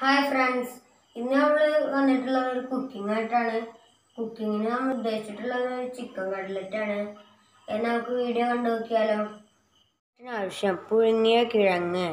hi friends ഇന്ന് നമ്മൾ വന്നിട്ടുള്ളത് ഒരു കുക്കിംഗ് ആയിട്ടാണ് കുക്കിങ്ങിന് നമ്മൾ ഉദ്ദേശിച്ചിട്ടുള്ളത് ഒരു ചിക്കൻ കട്ലറ്റ് ആണ് എന്നാൽ നമുക്ക് വീഡിയോ കണ്ടു നോക്കിയാലോ ആവശ്യം പുഴുങ്ങിയ കിഴങ്ങ്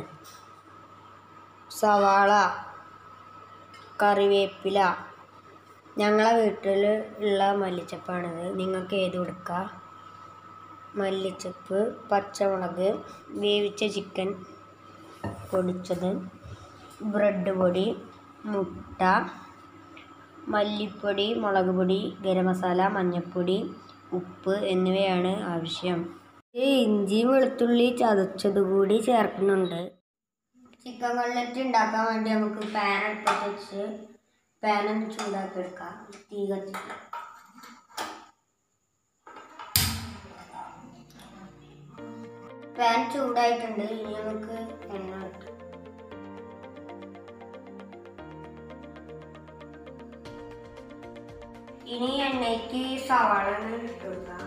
സവാള കറിവേപ്പില ഞങ്ങളെ വീട്ടിൽ ഉള്ള മല്ലിച്ചപ്പാണിത് നിങ്ങൾക്ക് ഏത് കൊടുക്കുക മല്ലിച്ചപ്പ് പച്ചമുളക് വേവിച്ച ചിക്കൻ പൊടിച്ചത് ബ്രെഡ് പൊടി മുട്ട മല്ലിപ്പൊടി മുളക് പൊടി ഗരം മസാല മഞ്ഞൾപ്പൊടി ഉപ്പ് എന്നിവയാണ് ആവശ്യം ഈ ഇഞ്ചിയും വെളുത്തുള്ളി ചതച്ചത് കൂടി ചേർക്കുന്നുണ്ട് ചിക്കൻ കട്ലറ്റ് ഉണ്ടാക്കാൻ വേണ്ടി നമുക്ക് പാൻ അടുപ്പത്ത് വെച്ച് പാൻ ഒന്ന് ചൂടാക്കി എടുക്കാം തീ കത്തിച്ച് പാൻ ചൂടായിട്ടുണ്ട് ഇനി നമുക്ക് എണ്ണ വെക്കാം ഇനി എണ്ണയ്ക്ക് സവാള ഇട്ട് കൊടുക്കാം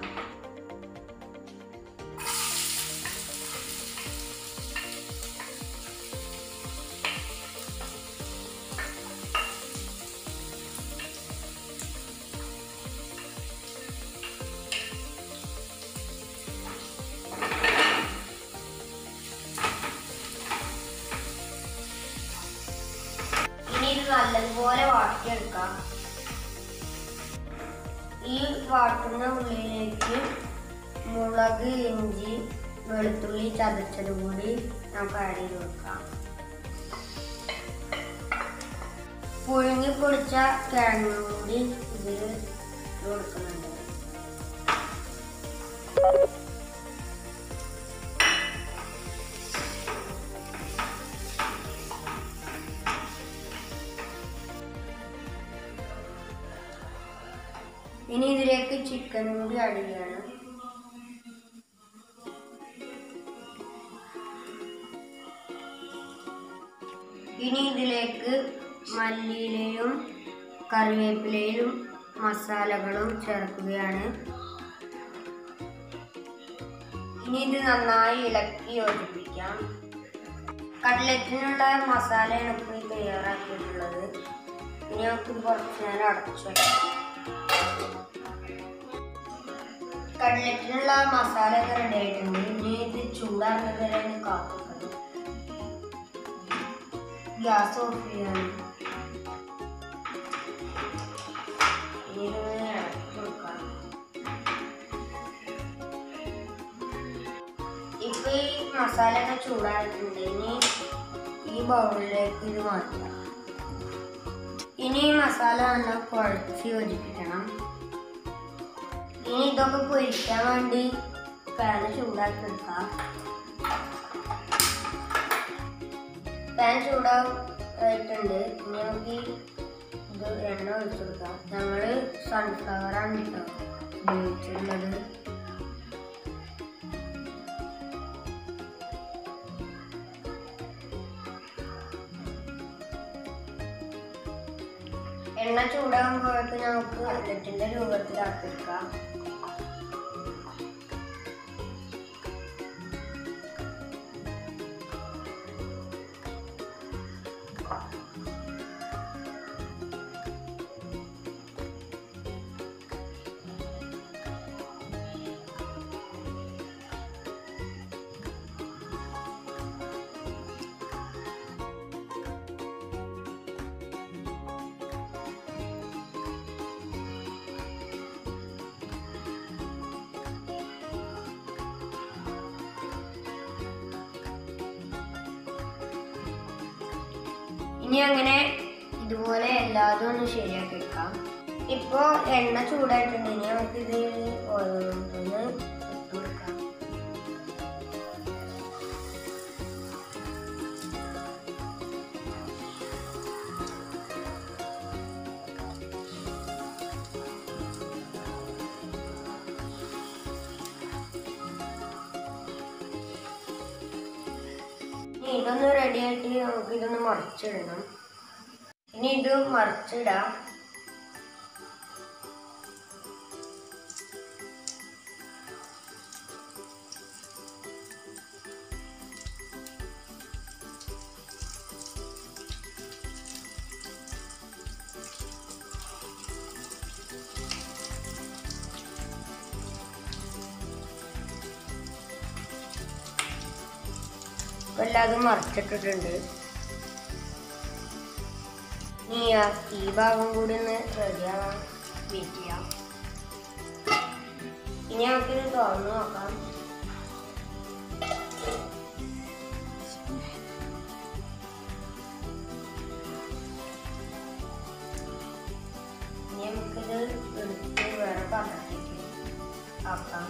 ഇനി ഇത് നല്ലതുപോലെ വാട്ടിയെടുക്കാം ഈ വാട്ടുന്ന ഉള്ളിലേക്ക് മുളക് ഇഞ്ചി വെളുത്തുള്ളി ചതച്ചത് കൂടി നമുക്ക് ആഡ് ചെയ്ത് കൊടുക്കാം പുഴുങ്ങി പൊടിച്ച കിഴങ്ങ് കൂടി ഇതിൽ കൊടുക്കുന്നുണ്ട് ഇനി ഇതിലേക്ക് ചിക്കൻ കൂടി ആഡ് ചെയ്യണം ഇനി ഇതിലേക്ക് മല്ലിയിലയും കറിവേപ്പിലയും മസാലകളും ചേർക്കുകയാണ് ഇനി ഇത് നന്നായി ഇളക്കി യോജിപ്പിക്കാം കട്ലറ്റിനുള്ള മസാലയാണ് ഇപ്പോൾ ഈ തയ്യാറാക്കിയിട്ടുള്ളത് ഇനി നമുക്ക് ഇത് കുറച്ച് നേരം അടച്ചു വയ്ക്കാം കട്ലറ്റിനുള്ള മസാല ഒക്കെ റെഡി ആയിട്ടുണ്ട് ഇനി ഇത് ചൂടാകുന്നത് വരെ ഒന്ന് കാത്തിക്കണം ഗ്യാസ് ഓഫ് ചെയ്യാണ് ഇനി ഇതൊന്ന് ഇളക്കി കൊടുക്കാം ഇപ്പൊ ഈ മസാല ഒക്കെ ചൂടായിട്ടുണ്ട് ഇനി ഈ ബൗളിലേക്ക് ഇത് മാറ്റാം ഇനി ഈ മസാല നല്ല കുഴച്ച് യോജിപ്പിക്കണം ഇനി ഇതൊക്കെ പൊരിക്കാൻ വേണ്ടി പാന് ചൂടാക്കി എടുക്കാം പാൻ ചൂടായിട്ടുണ്ട് ഇനി നമുക്ക് ഈ ഇത് എണ്ണ ഒഴിച്ചു കൊടുക്കാം ഞങ്ങൾ സൺഫ്ലവർ ആണ് കേട്ടോ ഉപയോഗിച്ചിട്ടുള്ളത് എണ്ണ ചൂടാകുമ്പോഴേക്ക് നമുക്ക് കട്ലറ്റിന്റെ രൂപത്തിലാക്കിയെടുക്കാം ഇനി അങ്ങനെ ഇതുപോലെ എല്ലാതും ഒന്ന് ശരിയാക്കി എടുക്കാം ഇപ്പോൾ എണ്ണ ചൂടായിട്ടുണ്ട് ഇനി നമുക്ക് ഇത് ഓരോന്നൊന്ന് ഇട്ട് കൊടുക്കാം ഇനി ഇതൊന്ന് റെഡി ആയിട്ട് നമുക്ക് ഇതൊന്ന് മറിച്ചിടണം ഇനി ഇത് മറിച്ചിടാം എല്ലാതും മറിച്ചിട്ടിട്ടുണ്ട് ഇനി ആ- ഈ ഭാഗം കൂടി ഒന്ന് റെഡിയാവാൻ വെയിറ്റ് ചെയ്യാം ഇനി നമുക്കിത് തുറന്ന് നോക്കാം ഇനി നമുക്കിത് എടുത്ത് വേറെ പാത്രത്തിലേക്ക് ആക്കാം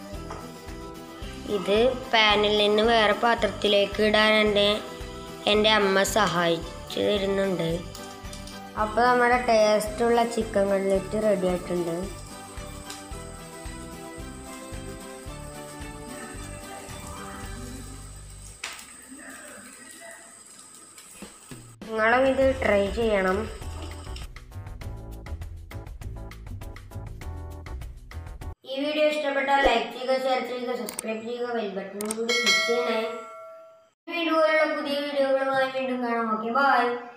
ഇത് പാനിൽ നിന്ന് വേറെ പാത്രത്തിലേക്ക് ഇടാൻ എന്നെ എൻ്റെ അമ്മ സഹായിച്ചു തരുന്നുണ്ട് അപ്പോൾ നമ്മുടെ ടേസ്റ്റുള്ള ചിക്കൻ കട്ലറ്റ് റെഡി ആയിട്ടുണ്ട് നിങ്ങളും ഇത് ട്രൈ ചെയ്യണം ഈ വീഡിയോ ഇഷ്ടപ്പെട്ടാൽ ലൈക്ക് ചെയ്യുക ഷെയർ ചെയ്യുക സബ്സ്ക്രൈബ് ചെയ്യുക ബെൽ ബട്ടൺ കൂടി ക്ലിക്ക് ചെയ്യണേ ഈ വീഡിയോയിലുള്ള പുതിയ വീഡിയോകളുമായി വീണ്ടും കാണാം ഓക്കെ ബൈ